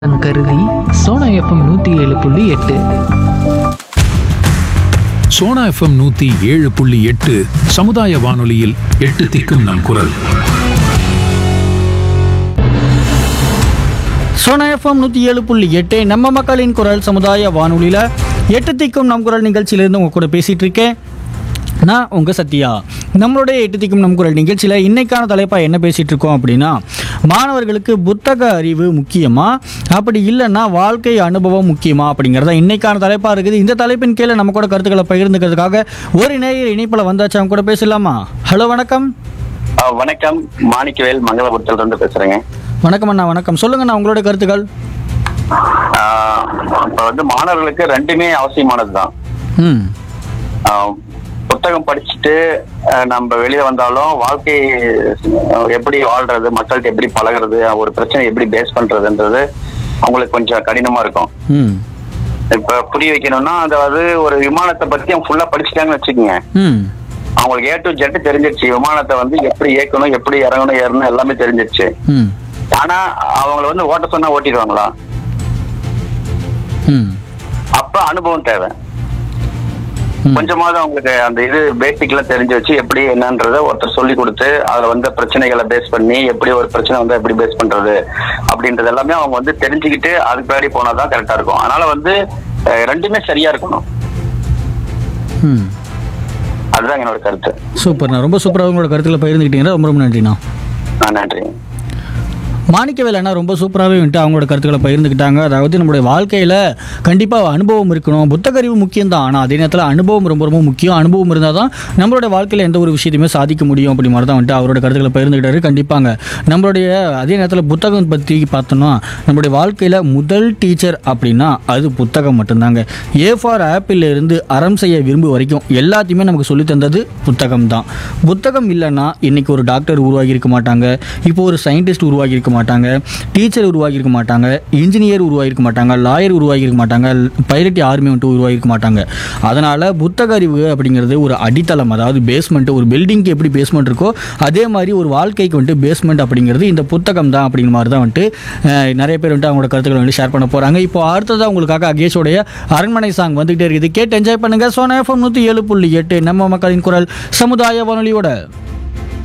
கருதி சோனா எஃப்எம் நூற்றி ஏழு புள்ளி எட்டு சோனா எஃப்எம் நூத்தி ஏழு புள்ளி எட்டு சமுதாய வானொலியில் எட்டு திக்கும் நம் குரல் சோனா எஃப்எம் நூற்றி ஏழு புள்ளி எட்டு நம்ம மக்களின் குரல் சமுதாய வானொலியில் எட்டு திக்கும் நம் குரல் நிகழ்ச்சியிலேருந்து உங்கள் கூட பேசிகிட்டு இருக்கேன் நான் உங்கள் சத்யா நம்மளுடைய எட்டு திக்கும் நம் குரல் நிகழ்ச்சியில் இன்னைக்கான தலைப்பாக என்ன பேசிகிட்டு இருக்கோம் அப்படின்னா மாணவர்களுக்கு புத்தக அறிவு முக்கியமா அப்படி இல்லைன்னா வாழ்க்கை அனுபவம் முக்கியமா அப்படிங்கிறதா இன்னைக்கான தலைப்பாக இருக்குது இந்த தலைப்பின் கீழே நம்ம கூட கருத்துக்களை பகிர்ந்துக்கிறதுக்காக ஒரு நேயர் இணைப்பில் வந்தாச்சு அவங்க கூட பேசலாமா ஹலோ வணக்கம் ஆ, வணக்கம் மாணிக்கவேல் மங்களபுரத்துல இருந்து பேசுறேங்க வணக்கம் அண்ணா வணக்கம் சொல்லுங்கண்ணா உங்களோட கருத்துக்கள் ஆ, இப்ப வந்து மாணவர்களுக்கு ரெண்டுமே அவசியமானதுதான் ம் ஆ, புத்தகம் படிச்சுட்டு ஆ, நம்ம வெளியே வந்தாலும் வாழ்க்கை ஆ, எப்படி வாழ்றது மக்கள்கிட்ட எப்படி பழகுறது ஒரு பிரச்சனை எப்படி பேஸ் பண்றதுன்றது அவங்களுக்கு கொஞ்சம் கடினமா இருக்கும் ம் இப்ப புரிய வைக்கணும்னா அதாவது ஒரு விமானத்தை பத்தி அவங்க ஃபுல்லா படிச்சுட்டாங்கன்னு வச்சுக்கோங்க ம் அவங்களுக்கு ஏ டு ஜெட் தெரிஞ்சிருச்சு விமானத்தை வந்து எப்படி இயக்கணும் எப்படி இறங்கணும் ஏறணும் எல்லாமே தெரிஞ்சிருச்சு ம் ஆனா அவங்கள வந்து ஓட்ட சொன்னா ஓட்டிடுவாங்களா ம் அப்ப அனுபவம் தேவை ம். கொஞ்சமாவது அவங்களுக்கு அந்த இது பேசிக்லாம் தெரிஞ்சு வச்சு எப்படி என்னன்றத ஒருத்தர் சொல்லி கொடுத்து அதுல வந்த பிரச்சனைகளை பேஸ் பண்ணி எப்படி ஒரு பிரச்சனை வந்தா எப்படி பேஸ் பண்றது அப்படின்றது எல்லாமே அவங்க வந்து தெரிஞ்சுக்கிட்டு அதுக்கு பின்னாடி போனாதான் கரெக்டா இருக்கும் அதனால வந்து அஹ், ரெண்டுமே சரியா இருக்கணும் ம் அதுதான் என்னோட கருத்து சூப்பர்ண்ணா ரொம்ப சூப்பராக உங்களோட கருத்துக்களை பகிர்ந்துக்கிட்டீங்கன்னா ரொம்ப ரொம்ப நன்றிண்ணா ஆ, நன்றி மாணிக்கவேல் அண்ணா ரொம்ப சூப்பராகவே வந்துட்டு அவங்களோட கருத்துக்களை பகிர்ந்துக்கிட்டாங்க அதாவது நம்மளுடைய வாழ்க்கையில் கண்டிப்பாக அனுபவம் இருக்கணும் புத்தகறிவு முக்கியம் தான் ஆனால் அதே நேரத்தில் அனுபவம் ரொம்ப ரொம்ப முக்கியம் அனுபவம் இருந்தால் தான் நம்மளுடைய வாழ்க்கையில் எந்த ஒரு விஷயத்தையுமே சாதிக்க முடியும் அப்படி மாதிரி தான் வந்துட்டு அவரோட கருத்துக்களை பகிர்ந்துக்கிட்டாரு கண்டிப்பாங்க நம்மளுடைய அதே நேரத்தில் புத்தகம் பற்றி பார்த்தோம்னா நம்மளுடைய வாழ்க்கையில் முதல் டீச்சர் அப்படின்னா அது புத்தகம் மட்டும்தாங்க ஏ ஃபார் ஆப்பிள் இருந்து அறம் செய்ய விரும்பு வரைக்கும் எல்லாத்தையுமே நமக்கு சொல்லி தந்தது புத்தகம் தான் புத்தகம் இல்லைன்னா இன்னைக்கு ஒரு டாக்டர் உருவாகி இருக்க மாட்டாங்க இப்போ ஒரு சயின்டிஸ்ட் உருவாகி இருக்க மாட்டாங்க டீச்சர் உருவாகி இருக்க மாட்டாங்க இன்ஜினியர் உருவாகி இருக்க மாட்டாங்க லாயர் உருவாகி இருக்க மாட்டாங்க பைலட் ஆர்மி வந்துட்டு உருவாகி இருக்க மாட்டாங்க அதனால் புத்தக அறிவு அப்படிங்கிறது ஒரு அடித்தளம் அதாவது பேஸ்மெண்ட் ஒரு பில்டிங்க்கு எப்படி பேஸ்மெண்ட் இருக்கோ அதே மாதிரி ஒரு வாழ்க்கைக்கு வந்துட்டு பேஸ்மெண்ட் அப்படிங்கிறது இந்த புத்தகம் தான் அப்படிங்கிற மாதிரி தான் வந்துட்டு அஹ், நிறைய பேர் வந்துட்டு அவங்களோட கருத்துக்களை வந்து ஷேர் பண்ண போகிறாங்க இப்போ அடுத்ததாக உங்களுக்காக அகேஷோடைய அரண்மனை சாங் வந்துகிட்டே இருக்குது கேட்டு என்ஜாய் பண்ணுங்கள் சோனா எஃப்எம் நூற்றி ஏழு புள்ளி எட்டு நம்ம மக்களின் குரல் சமுதாய வானொலியோட